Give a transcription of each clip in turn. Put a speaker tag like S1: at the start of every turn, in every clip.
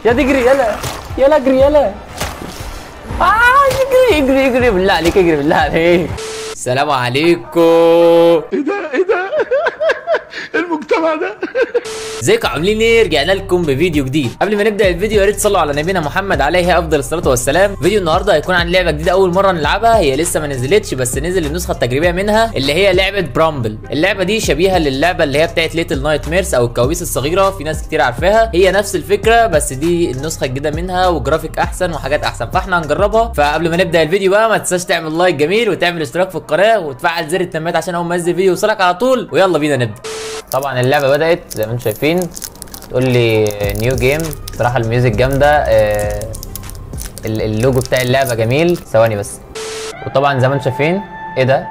S1: يا تجري يلا يلا اجري يلا اه اجري اجري اجري بالله عليك اجري بالله عليك السلام عليكم
S2: ايه ده ايه ده المجتمع ده
S1: ازيكم عاملين ايه رجعنا لكم بفيديو جديد قبل ما نبدا الفيديو يا ريت تصلوا على نبينا محمد عليه افضل الصلاه والسلام فيديو النهارده هيكون عن لعبه جديده اول مره نلعبها هي لسه ما نزلتش بس نزل النسخه التجريبيه منها اللي هي لعبه برامبل اللعبه دي شبيهه للعبه اللي هي بتاعت ليتل نايت ميرس او الكوابيس الصغيره في ناس كتير عارفاها هي نفس الفكره بس دي النسخه الجديده منها وجرافيك احسن وحاجات احسن فاحنا هنجربها فقبل ما نبدا الفيديو بقى ما تنساش تعمل لايك جميل وتعمل اشتراك في القناه وتفعل زر التنبيهات عشان اول ما انزل فيديو يوصلك على طول ويلا بينا نبدا طبعا اللعبه بدات زي ما انتم شايفين تقول لي نيو جيم بصراحه الميوزك جامده آه، ال- اللوجو بتاع اللعبه جميل ثواني بس وطبعا زي ما انتم شايفين ايه ده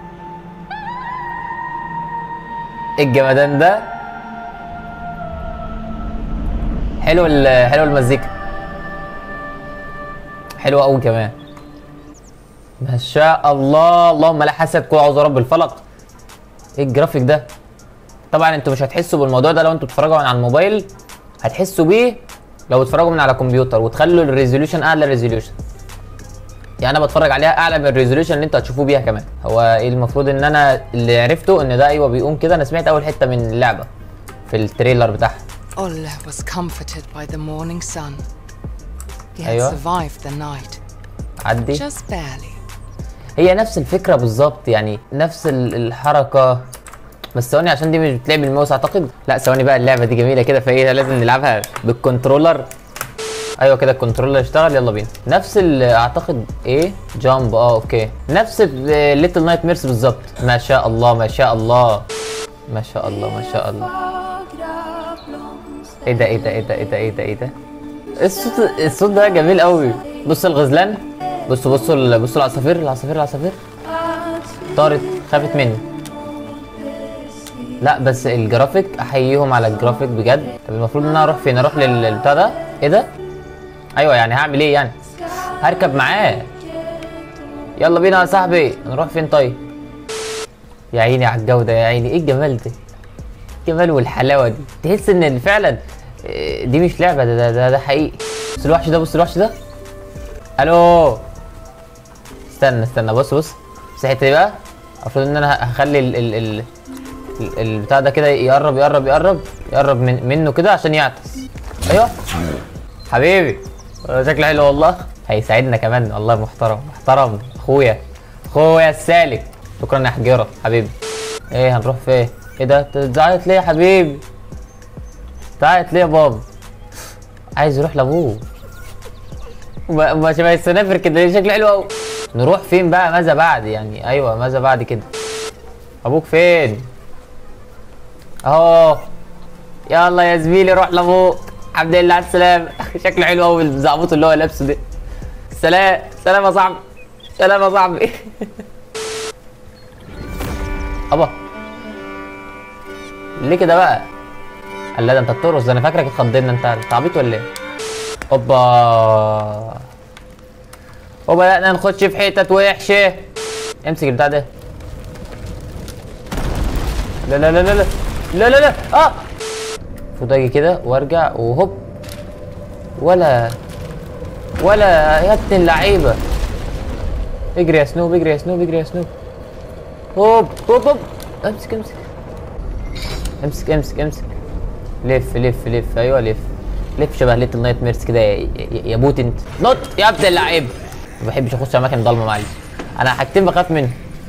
S1: ايه الجمدان ده حلو ال- حلو المزيكا حلوه قوي كمان ما شاء الله اللهم لا حسد كل اعوذ برب الفلق ايه الجرافيك ده طبعا انتوا مش هتحسوا بالموضوع ده لو انتوا بتتفرجوا من على الموبايل هتحسوا بيه لو بتتفرجوا من على كمبيوتر وتخلوا الريزوليوشن اعلى ريزوليوشن يعني انا بتفرج عليها اعلى من الريزوليوشن اللي انتوا هتشوفوا بيها كمان هو ايه المفروض ان انا اللي عرفته ان ده ايوه بيقوم كده انا سمعت اول حته من اللعبه في التريلر بتاعها
S3: Olle was comforted by the morning sun. He had
S1: أيوة.
S3: survived the night,
S1: عدي
S3: just barely.
S1: هي نفس الفكره بالظبط يعني نفس ال- الحركه بس ثواني عشان دي مش بتلعب بالماوس اعتقد لا ثواني بقى اللعبه دي جميله كده فايه لازم نلعبها بالكنترولر ايوه كده الكنترولر اشتغل يلا بينا نفس ال- اعتقد ايه جامب اه اوكي نفس ليتل نايت ميرس بالظبط ما شاء الله ما شاء الله ما شاء الله ما شاء الله ايه ده ايه ده ايه ده ايه ده ايه ده ايه ده الصوت الصوت ده جميل قوي بص الغزلان بصوا بصوا ال- بصوا العصافير العصافير العصافير طارت خافت مني لا بس الجرافيك احييهم على الجرافيك بجد طب المفروض ان انا اروح فين اروح لل- للبتاع ده ايه ده ايوه يعني هعمل ايه يعني هركب معاه يلا بينا يا صاحبي نروح فين طيب يا عيني على الجودة يا عيني ايه الجمال ده الجمال والحلاوة دي تحس ان فعلا إيه، دي مش لعبة ده ده ده, ده حقيقي بص الوحش ده بص الوحش ده الو استنى استنى بص بص بص الحتة دي بقى المفروض ان انا هخلي ال ال ال ال- البتاع ده كده يقرب يقرب يقرب يقرب من منه كده عشان يعطس ايوه حبيبي والله شكله حلو والله هيساعدنا كمان والله محترم محترم اخويا اخويا السالك شكرا يا حجيرة حبيبي ايه هنروح فين ايه ده أنت بتزعيط ليه يا حبيبي بتعيط ليه يا بابا عايز يروح لابوه ما ما شبه السنافر كده شكله حلو قوي نروح فين بقى ماذا بعد يعني ايوه ماذا بعد كده ابوك فين اهو يلا يا زميلي روح لابوك الحمد لله على السلامة شكله حلو قوي الزعبوط اللي هو لابسه ده سلام سلام يا صاحبي سلام يا صاحبي ابا ليه كده بقى قال لا ده انت بترقص ده انا فاكرك اتخضينا انت انت عبيط ولا ايه اوبا وبدأنا نخش في حتت وحشة امسك البتاع ده لا لا لا لا لا لا لا لا اه المفروض اجي كده وارجع وهوب ولا ولا يا ابن اللعيبه اجري يا سنوب اجري يا سنوب اجري يا سنوب هوب هوب هوب امسك امسك امسك امسك امسك لف لف لف ايوه لف لف شبه ليتل نايت ميرس كده يا, يا, يا بوت انت نط يا ابن اللعيب ما بحبش اخش اماكن ضلمه معلش انا حاجتين بخاف منهم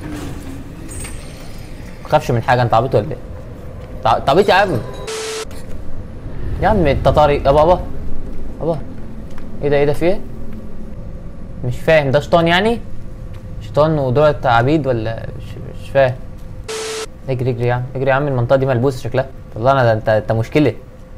S1: ما بخافش من حاجه انت عبيط ولا ايه؟ تع- انت عبيط يا عم يا عم انت طارق يا بابا بابا ايه ده ايه ده في ايه؟ مش فاهم ده شيطان يعني؟ شيطان ودول عبيد ولا مش, مش فاهم اجري اجري يا عم اجري يا عم المنطقه دي ملبوسه شكلها والله انا ده انت انت مشكله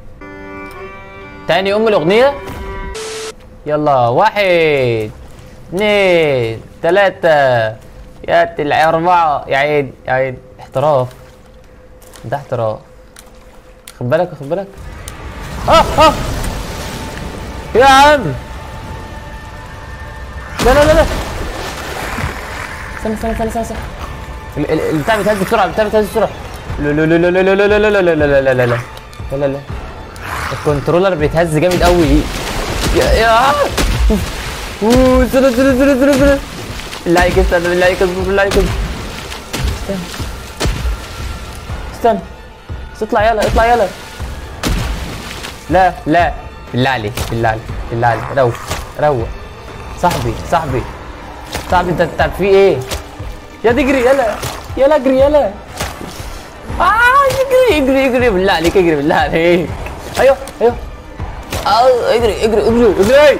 S1: تاني ام الاغنيه يلا واحد اثنين ثلاثة يا تلع أربعة يا عين يا عين احتراف ده احتراف خد بالك خد بالك اه اه يا عم لا لا لا لا استنى استنى استنى استنى استنى ال- ال- البتاع بيتهز بسرعة البتاع بيتهز بسرعة لا لا لا لا لا لا لا لا لا لا لا لا لا لا لا لا الكنترولر بيتهز جامد قوي يا يا اوه استنى استنى استنى استنى استنى بالله عليك استنى بالله عليك اصبر بالله عليك اصبر استنى استنى بس اطلع يلا اطلع يلا لا لا بالله عليك بالله عليك بالله عليك روق روق صاحبي صاحبي صاحبي انت انت في ايه؟ يا تجري يلا يلا اجري يلا اه اجري اجري اجري بالله عليك اجري بالله عليك ايوه ايوه اه اجري اجري اجري اجري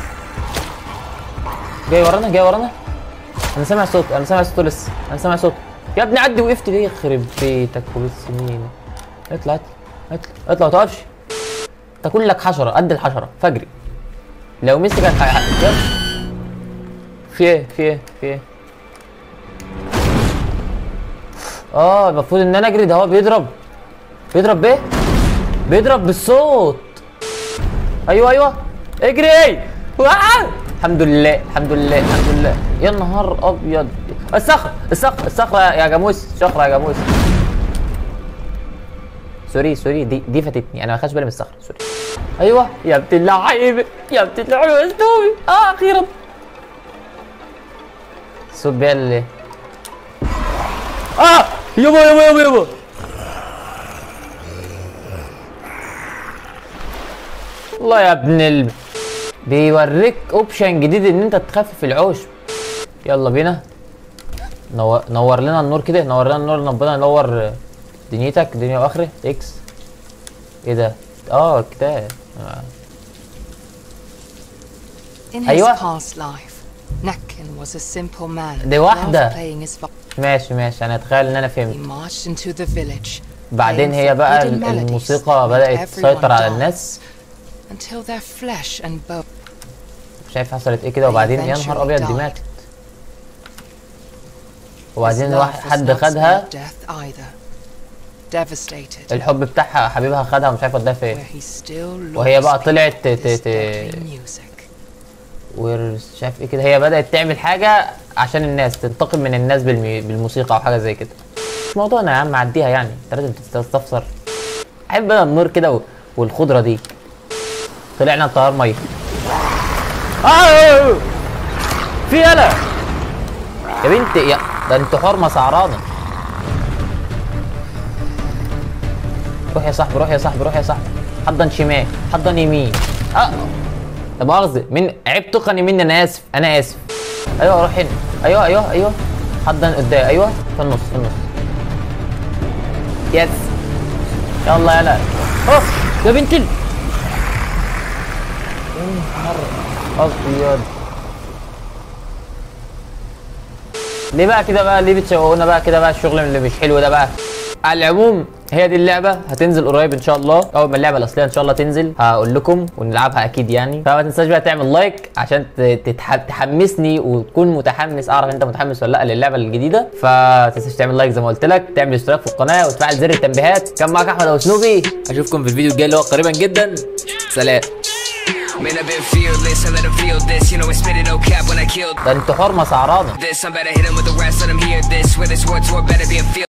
S1: جاي ورانا جاي ورانا انا سامع صوت انا سامع صوته لسه انا سامع صوت يا ابني عدي وقفت ليه يخرب بيتك وبالسنين اطلع اطلع اطلع اطلع ما توقفش تاكل لك حشره قد الحشره فجري لو مسكك هي- يلا في ايه في ايه في ايه اه المفروض ان انا اجري ده هو بيضرب بيضرب بايه بيضرب بالصوت ايوه ايوه اجري واه! الحمد لله الحمد لله الحمد لله يا نهار ابيض الصخر الصخر الصخره يا جاموس صخره يا جاموس سوري سوري دي دي فاتتني انا ما خدش بالي من الصخره سوري ايوه يا ابن اللعيبه يا ابن اللعيبه اسلوبي اه اخيرا الصوت بيعمل ايه اه يابا يابا يابا يابا الله يا ابن ال بيوريك اوبشن جديد ان انت تخفف العوش يلا بينا نور, نور لنا النور كده نور لنا النور ربنا ينور دنيتك دنيا واخره اكس ايه ده اه كتاب آه.
S3: In his
S1: أيوة.
S3: past life, Nakin was a simple man.
S1: دي واحدة.
S3: loved playing his vi-
S1: ماشي ماشي انا اتخيل ان انا
S3: He
S1: فهمت
S3: marched into the village,
S1: بعدين
S3: playing
S1: هي بقى
S3: forbidden
S1: ال-
S3: melodies
S1: الموسيقى
S3: that
S1: بدأت
S3: made
S1: تسيطر
S3: everyone
S1: على
S3: dance
S1: الناس
S3: until their flesh and bone.
S1: شايف حصلت ايه كده وبعدين يا نهار ابيض دي ماتت وبعدين
S3: His
S1: واحد
S3: love was
S1: حد
S3: not
S1: خدها
S3: spared death either. Devastated,
S1: الحب بتاعها حبيبها خدها ومش عارف وداها
S3: where
S1: فين
S3: he still
S1: وهي بقى
S3: lost
S1: طلعت ت- ت-
S3: this
S1: ت-
S3: deadly music.
S1: ورث شايف ايه كده هي بدأت تعمل حاجة عشان الناس تنتقم من الناس بالمي... بالموسيقى او حاجة زي كده مش موضوعنا يا عم عديها يعني انت لازم تستفسر احب انا النور كده و... والخضرة دي طلعنا طيار مية آه! في يلا يا بنت يا ده انت حرمة سعرانة روح يا صاحبي روح يا صاحبي روح يا صاحبي حضن شمال حضن يمين اه لا مؤاخذة من عيب تقني مني انا اسف انا اسف ايوه روح هنا ايوه ايوه ايوه حضن قدام ايوه في النص في النص يس يلا يلا اوف يا بنت ال يا نهار ابيض ليه بقى كده بقى ليه بتشوقونا بقى كده بقى الشغل اللي مش حلو ده بقى على العموم هي دي اللعبه هتنزل قريب ان شاء الله اول ما اللعبه الاصليه ان شاء الله تنزل هقول لكم ونلعبها اكيد يعني فما تنساش بقى تعمل لايك عشان ت- تتح... تحمسني وتكون متحمس اعرف انت متحمس ولا لا للعبه الجديده فتنساش تعمل لايك زي ما قلت لك تعمل اشتراك في القناه وتفعل زر التنبيهات كان معاك احمد ابو سنوبي اشوفكم في الفيديو الجاي اللي هو قريبا جدا سلام
S4: Man, I've been fearless, I let them feel this. You know, I spit it no cap when I killed
S1: ده انت حرمه سعرانه
S4: this. I'm better hit 'em with the rest, let them hear this. Where this war tour better be a field.